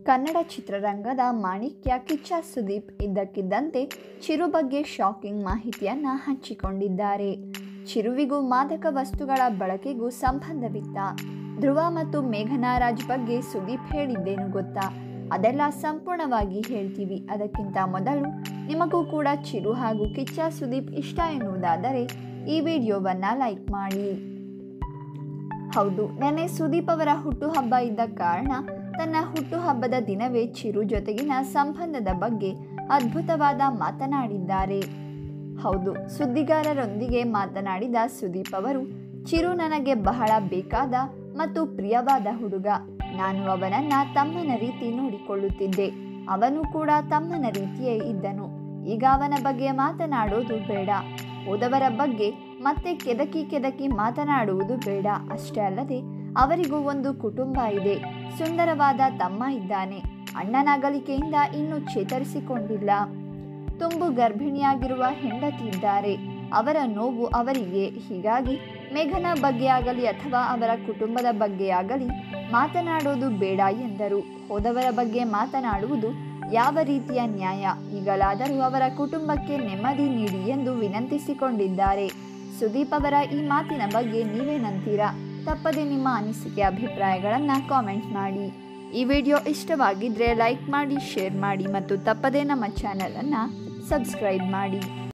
ಕನ್ನಡ ಚಿತ್ರರಂಗದ ಮಾಣಿಕ್ಯ ಕಿಚ್ಚ ಸುದೀಪ್ ಇದ್ದಕ್ಕಿದ್ದಂತೆ ಚಿರು ಬಗ್ಗೆ ಶಾಕಿಂಗ್ ಮಾಹಿತಿಯನ್ನು ಹಂಚಿಕೊಂಡಿದ್ದಾರೆ ಚಿರುವಿಗೂ ಮಾದಕ ವಸ್ತುಗಳ ಬಳಕೆಗೂ ಸಂಬಂಧವಿತ್ತ ಧ್ರುವ ಮತ್ತು ಮೇಘನಾ ರಾಜ್ ಬಗ್ಗೆ ಸುದೀಪ್ ಹೇಳಿದ್ದೇನು ಗೊತ್ತಾ ಅದೆಲ್ಲ ಸಂಪೂರ್ಣವಾಗಿ ಹೇಳ್ತೀವಿ ಅದಕ್ಕಿಂತ ಮೊದಲು ನಿಮಗೂ ಕೂಡ ಚಿರು ಹಾಗೂ ಕಿಚ್ಚ ಸುದೀಪ್ ಇಷ್ಟ ಎನ್ನುವುದಾದರೆ ಈ ವಿಡಿಯೋವನ್ನು ಲೈಕ್ ಮಾಡಿ ಹೌದು ನೆನ್ನೆ ಸುದೀಪ್ ಅವರ ಹುಟ್ಟುಹಬ್ಬ ಇದ್ದ ಕಾರಣ ತನ್ನ ಹುಟ್ಟುಹಬ್ಬದ ದಿನವೇ ಚಿರು ಜೊತೆಗಿನ ಸಂಬಂಧದ ಬಗ್ಗೆ ಅದ್ಭುತವಾದ ಮಾತನಾಡಿದ್ದಾರೆ ಹೌದು ಸುದ್ದಿಗಾರರೊಂದಿಗೆ ಮಾತನಾಡಿದ ಸುದೀಪ್ ಅವರು ಚಿರು ನನಗೆ ಬಹಳ ಬೇಕಾದ ಮತ್ತು ಪ್ರಿಯವಾದ ಹುಡುಗ ನಾನು ಅವನನ್ನ ತಮ್ಮನ ರೀತಿ ನೋಡಿಕೊಳ್ಳುತ್ತಿದ್ದೆ ಅವನು ಕೂಡ ತಮ್ಮನ ರೀತಿಯೇ ಇದ್ದನು ಈಗ ಅವನ ಬಗ್ಗೆ ಮಾತನಾಡೋದು ಬೇಡ ಹೋದವರ ಬಗ್ಗೆ ಮತ್ತೆ ಕೆದಕಿ ಕೆದಕಿ ಮಾತನಾಡುವುದು ಬೇಡ ಅಷ್ಟೇ ಅಲ್ಲದೆ ಅವರಿಗೂ ಒಂದು ಕುಟುಂಬ ಇದೆ ಸುಂದರವಾದ ತಮ್ಮ ಇದ್ದಾನೆ ಅಣ್ಣನಾಗಲಿಕೆಯಿಂದ ಇನ್ನೂ ಚೇತರಿಸಿಕೊಂಡಿಲ್ಲ ತುಂಬು ಗರ್ಭಿಣಿಯಾಗಿರುವ ಹೆಂಡತಿ ಇದ್ದಾರೆ ಅವರ ನೋವು ಅವರಿಗೆ ಹೀಗಾಗಿ ಮೇಘನ ಬಗ್ಗೆ ಆಗಲಿ ಅಥವಾ ಅವರ ಕುಟುಂಬದ ಬಗ್ಗೆ ಆಗಲಿ ಮಾತನಾಡೋದು ಬೇಡ ಎಂದರು ಹೋದವರ ಬಗ್ಗೆ ಮಾತನಾಡುವುದು ಯಾವ ರೀತಿಯ ನ್ಯಾಯ ಈಗಲಾದರೂ ಅವರ ಕುಟುಂಬಕ್ಕೆ ನೆಮ್ಮದಿ ನೀಡಿ ಎಂದು ವಿನಂತಿಸಿಕೊಂಡಿದ್ದಾರೆ ಸುದೀಪ್ ಅವರ ಈ ಮಾತಿನ ಬಗ್ಗೆ ನೀವೇನಂತೀರಾ ತಪ್ಪದೆ ನಿಮ್ಮ ಅನಿಸಿಕೆ ಅಭಿಪ್ರಾಯಗಳನ್ನು ಕಾಮೆಂಟ್ ಮಾಡಿ ಈ ವಿಡಿಯೋ ಇಷ್ಟವಾಗಿದ್ದರೆ ಲೈಕ್ ಮಾಡಿ ಶೇರ್ ಮಾಡಿ ಮತ್ತು ತಪ್ಪದೇ ನಮ್ಮ ಚಾನಲನ್ನು ಸಬ್ಸ್ಕ್ರೈಬ್ ಮಾಡಿ